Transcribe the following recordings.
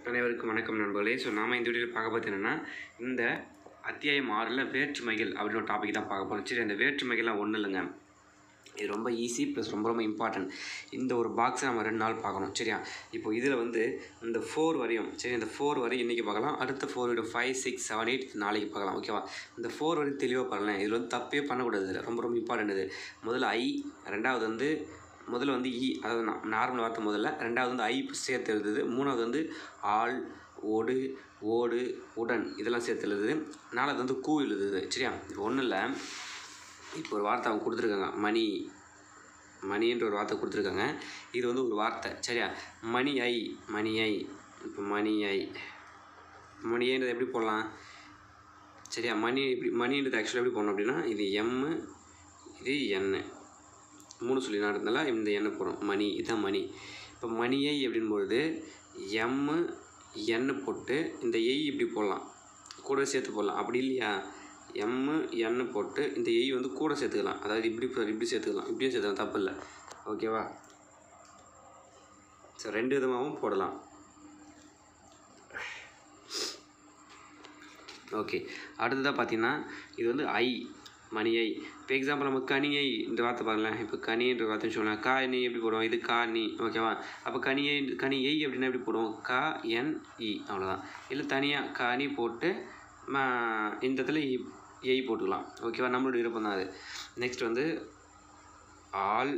அனைவருக்கும் வணக்கம் நண்பர்களே ஸோ நாம இந்த வீடியோவில் பார்க்க பார்த்து என்னென்னா இந்த அத்தியாயம் ஆறில் வேற்றுமைகள் அப்படின்னு ஒரு டாபிக் தான் பார்க்க போகிறோம் சரி அந்த வேற்றுமைகள்லாம் ஒன்றும் இல்லைங்க இது ரொம்ப ஈஸி ப்ளஸ் ரொம்ப ரொம்ப இம்பார்ட்டன்ட் இந்த ஒரு பாக்ஸை நம்ம ரெண்டு நாள் பார்க்கணும் சரியா இப்போ இதில் வந்து இந்த ஃபோர் வரையும் சரி இந்த ஃபோர் வரையும் இன்றைக்கி பார்க்கலாம் அடுத்த four video five six seven eight நாளைக்கு பார்க்கலாம் ஓகேவா இந்த ஃபோர் வரையும் தெளிவாக பாருங்களேன் இதில் வந்து தப்பே பண்ணக்கூடாது இதில் ரொம்ப ரொம்ப இம்பார்ட்டன்ட் இது முதல்ல ஐ ரெண்டாவது வந்து முதல்ல வந்து இ அதாவது நார்மல் வார்த்தை முதல்ல ரெண்டாவது வந்து ஐ சேர்த்து எழுதுது மூணாவது வந்து ஆள் ஓடு ஓடு உடன் இதெல்லாம் சேர்த்து எழுதுது நாலாவது வந்து கூ எழுதுது சரியா இப்போ ஒன்றும் இல்லை இப்போ ஒரு வார்த்தை அவங்க கொடுத்துருக்காங்க மணி மணின்ற ஒரு வார்த்தை கொடுத்துருக்காங்க இது வந்து ஒரு வார்த்தை சரியா மணி ஐ மணி ஐ இப்போ மணி ஐ மணி ஐன்றது எப்படி போடலாம் சரியா மணி இப்படி மணின்றது ஆக்சுவலாக எப்படி போடணும் அப்படின்னா இது எம்மு இது எண்ணு மூணு சொல்லி நடந்தால இந்த எண்ணெய் போடும் மணி இதுதான் மணி இப்போ மணியை அப்படின்பொழுது எம்மு எண்ணு போட்டு இந்த எய் இப்படி போடலாம் கூட சேர்த்து போடலாம் அப்படி இல்லையா எம்மு எண்ணு போட்டு இந்த எய் வந்து கூட சேர்த்துக்கலாம் அதாவது இப்படி போ- இப்படி சேர்த்துக்கலாம் இப்படியும் சேர்த்துக்கலாம் தப்பு இல்லை ஓகேவா ஸோ ரெண்டு விதமாகவும் போடலாம் ஓகே அடுத்ததாக பார்த்தீங்கன்னா இது வந்து ஐ மணி ஐ இப்போ எக்ஸாம்பிள் நம்ம கனியை இந்த வார்த்தை பாருங்களேன் இப்போ கனின்ற வார்த்தை சொல்லலாம் கா நீ எப்படி போடுவோம் இது கா நீ ஓகேவா அப்போ கனியை கனி ஐ அப்படின்னா எப்படி போடுவோம் கா என் இ அவ்வளோதான் இல்லை தனியாக கனி போட்டு ம, இந்த இடத்துல இ எய் போட்டுக்கலாம் ஓகேவா நம்மளோட விருப்பம் தான் அது நெக்ஸ்ட் வந்து ஆல்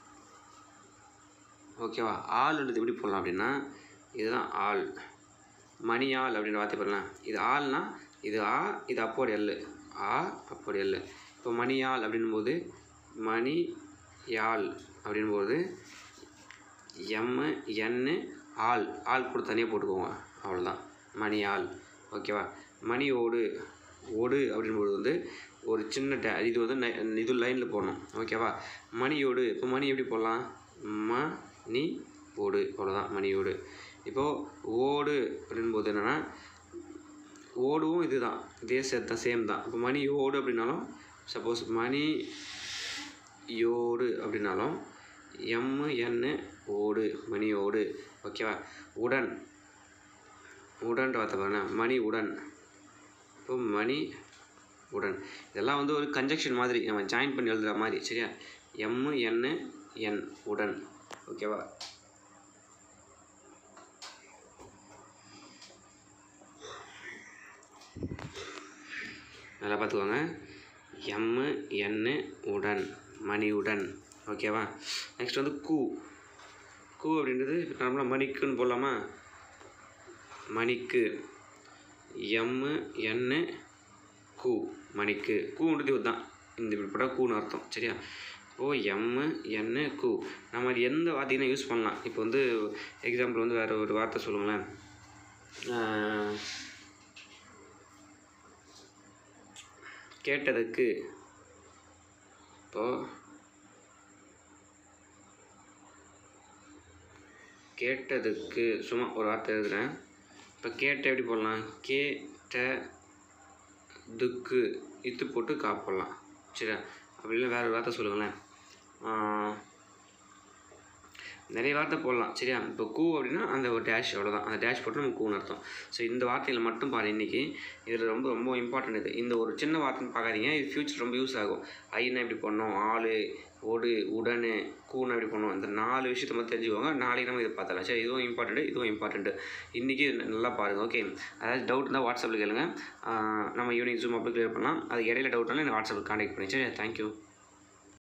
ஓகேவா ஆள்ன்றது எப்படி போடலாம் அப்படின்னா இதுதான் ஆள் மணி ஆள் அப்படின்ற வார்த்தை பாருங்களேன் இது ஆள்னா இது ஆ இது அப்போடு எல் ஆ அப்போடு எல் இப்போ மணி ஆள் அப்படின்போது மணி யாழ் அப்படின்போது எம்மு என்னு ஆள் ஆள் கூட தனியாக போட்டுக்கோங்க அவ்வளோதான் மணி ஆள் ஓகேவா மணி ஓடு ஓடு அப்படின்போது வந்து ஒரு சின்ன டே இது வந்து நை- இது லைனில் போடணும் ஓகேவா மணியோடு இப்போ மணி எப்படி போடலாம் ம நீ ஓடு அவ்வளோதான் மணியோடு இப்போது ஓடு அப்படின்போது என்னென்னா ஓடுவும் இதுதான் இதே சேர்த்து தான் சேம் தான் இப்போ மணி ஓடு அப்படின்னாலும் சப்போஸ் மணி யோடு அப்படின்னாலும் எம்மு என்னு ஓடு மணி ஓடு ஓகேவா உடன் உடன்ற வார்த்தை பாருங்க மணி உடன் இப்போ மணி உடன் இதெல்லாம் வந்து ஒரு கன்ஜெக்ஷன் மாதிரி நம்ம ஜாயின் பண்ணி எழுதுகிற மாதிரி சரியா எம்மு என்னு என் உடன் ஓகேவா நல்லா பார்த்துக்கோங்க எம்மு என்னு உடன் மணியுடன் ஓகேவா நெக்ஸ்ட் வந்து கூ கூ அப்படின்றது நார்மலாக மணிக்குன்னு போடலாமா மணிக்கு எம்மு என்னு கூ மணிக்கு கூன்றது இதுதான் இந்த இப்படி போட்டால் கூன்னு அர்த்தம் சரியா ஓ எம்மு என்னு கூ நம்ம அது எந்த வார்த்தையும் யூஸ் பண்ணலாம் இப்போ வந்து எக்ஸாம்பிள் வந்து வேறு ஒரு வார்த்தை சொல்லுங்களேன் ஆஹ், கேட்டதுக்கு இப்போ கேட்டதுக்கு சும்மா ஒரு வார்த்தை எழுதுறேன் இப்போ கேட்ட எப்படி போடலாம் கேட்ட துக்கு இத்து போட்டு கா போடலாம் சரியா அப்படி இல்லை வேறு ஒரு வார்த்தை சொல்லுங்களேன் ஆஹ், நிறைய வார்த்தை போடலாம் சரியா இப்போ கூ அப்படின்னா அந்த ஒரு டேஷ் அவ்வளோதான் அந்த டேஷ் போட்டு நம்ம கூன்னு அர்த்தம் ஸோ இந்த வார்த்தையில் மட்டும் பாரு இன்றைக்கி இதில் ரொம்ப ரொம்ப இம்பார்ட்டன்ட் இது இந்த ஒரு சின்ன வார்த்தைன்னு பார்க்காதீங்க இது ஃப்யூச்சர் ரொம்ப யூஸ் ஆகும் ஐனா எப்படி பண்ணணும் ஆள் ஓடு உடனு கூன்னு எப்படி பண்ணணும் இந்த நாலு விஷயத்தை மட்டும் தெரிஞ்சுக்கோங்க நாளைக்கு நம்ம இதை பார்த்தலாம் சரி இதுவும் இம்பார்ட்டண்ட்டு இதுவும் இம்பார்ட்டண்ட்டு இன்றைக்கி நல்லா பாருங்கள் ஓகே அதாவது டவுட் இருந்தால் வாட்ஸ்அப்பில் கேளுங்க ஆஹ் நம்ம ஈவினிங் ஜூம் அப்படி கிளியர் பண்ணலாம் அது இடையில டவுட்னாலும் எனக்கு வாட்ஸ்அப்பில் கான்டாக்ட் பண்ணி சரி தேங்க்யூ